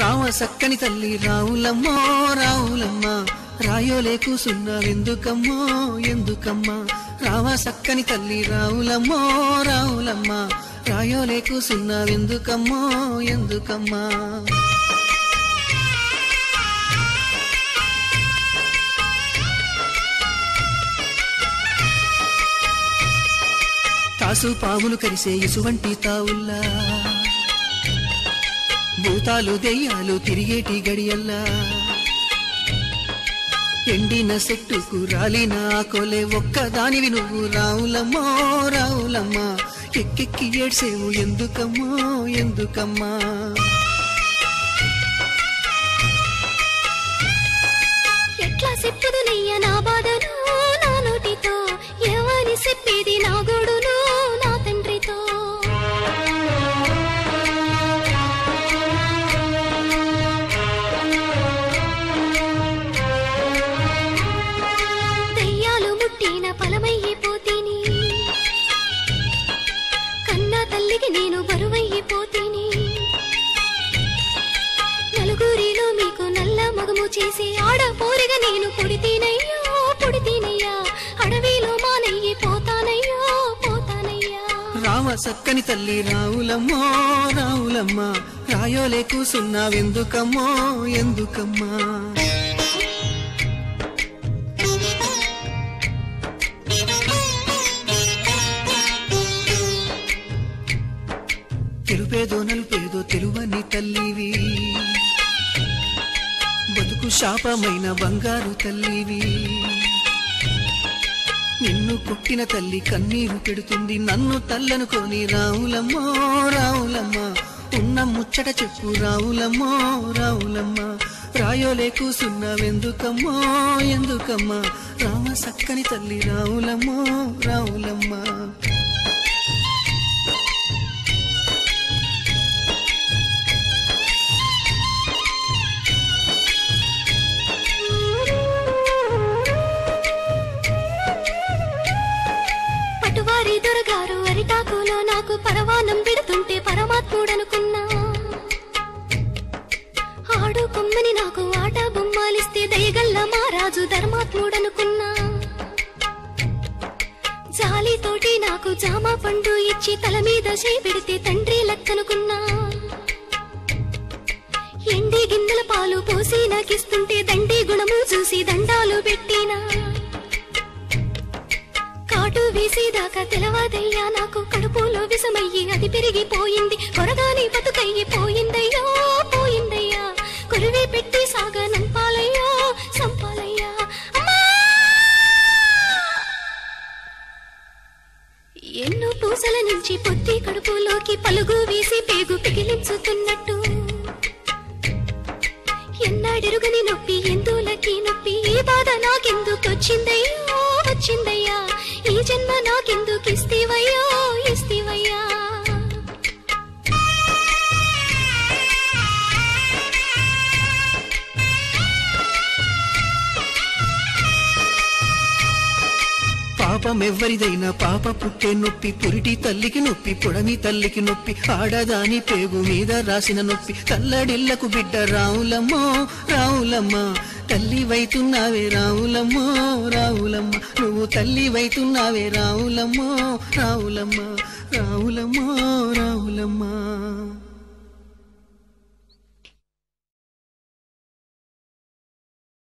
రామ సక్కని తల్లి రావులమ్మో రావులమ్మ రాయోలే కూసున్నావెందుకమ్మో ఎందుకమ్మా రామ సక్కని తల్లి రావులమ్మో రావులమ్మ రాయోలే కూసున్నావెందుకమ్మో ఎందుకమ్మా తాసు పాములు కరిసే ఇసువంటి తావుల్లా భూతాలు దెయ్యాలు తిరిగేటి గడియల్లా ఎండిన సెట్టుకు రాలిన ఆకోలే ఒక్కదానివి నువ్వు రావులమ్మో రావులమ్మ ఎక్కెక్కి ఏడ్సేవు ఎందుకమ్మో ఎందుకమ్మా ఎట్లా చెప్పదునయ్య నా బాధను నా నోటితో ఎవరి చెప్పేది నా గోడును నా తండ్రితో దయ్యాలు ముట్టిన ఫలమయ్యిపోతీని కన్నా తల్లికి నేను బరువయ్యిపోతీని నలుగురిలో మీకు నల్ల మగము చేసి ఆడ పోరిగా నేను పుడితేనయ్యో పుడితేనయ్యా అడవిలో మానయ్యి పోతానయ్యో పోతానయ్యా రామ సక్కని తల్లి రావులమ్మో రావులమ్మ రాయోలే కూసున్నావెందుకమ్మో ఎందుకమ్మా తెలుపేదో నలుపేదో తెలువని తల్లివి బతుకు శాపమైన బంగారు తల్లివి నిన్ను కొట్టిన తల్లి కన్నీరు పెడుతుంది నన్ను తల్లనుకొని రావులమ్మో రావులమ్మ ఉన్న ముచ్చట చెప్పు రావులమ్మో రావులమ్మ రాయోలే కూసున్నావెందుకమ్మో ఎందుకమ్మా రామ సక్కని తల్లి రావులమ్మో రావులమ్మ పటువారి దొరగారు అరిటాకులో నాకు పరవానం పెడుతుంటే పరమాత్ముడనుకున్నా ఆడు కొమ్మని నాకు ఆట బొమ్మాలిస్తే దయగల్ల మారాజు ధర్మాత్ముడనుకున్నా జాలితోటి నాకు జామ పండు ఇచ్చి తల మీద చేయి పెడితే తండ్రి లెక్కనుకున్నా ఎండి గిన్నెల పాలు పోసి నాకిస్తుంటే దండి గుణము చూసి దండాలు పెట్టినా కాటు వేసేదాకా తెలవాదయ్యా నాకు కడుపులో విషమయ్యి అది పెరిగిపోయింది కొరగాని బతుకయ్యి పోయిందయ్యో పోయిందయ్యా కొరివి పెట్టి సాగ నంపాలయ్యో సంపాలయ్యా అమ్మా! ఎన్నో పూసల నుంచి పొత్తి కడుపులోకి పలుగు వేసి పేగు పిగిలించుతున్నట్టు ఎన్నాడెరుగని నొప్పి ఎందులకి నొప్పి ఈ బాధ నాకెందుకు వచ్చిందయ్యో వచ్చిందయ్యా ఈ జన్మ నాకెందుకు ఇస్తీవయ్యో ఇస్తీవయ్యా పాపం ఎవ్వరిదైనా పాప పుట్టే నొప్పి పురిటి తల్లికి నొప్పి పుడమి తల్లికి నొప్పి ఆడదాని పేగు మీద రాసిన నొప్పి తల్లడిల్లకు బిడ్డ రావులమ్మో రావులమ్మ తల్లి వైతున్నావే రావులమ్మో రావులమ్మ నువ్వు తల్లి వైతున్నావే రావులమ్మో రావులమ్మ రావులమ్మో రావులమ్మ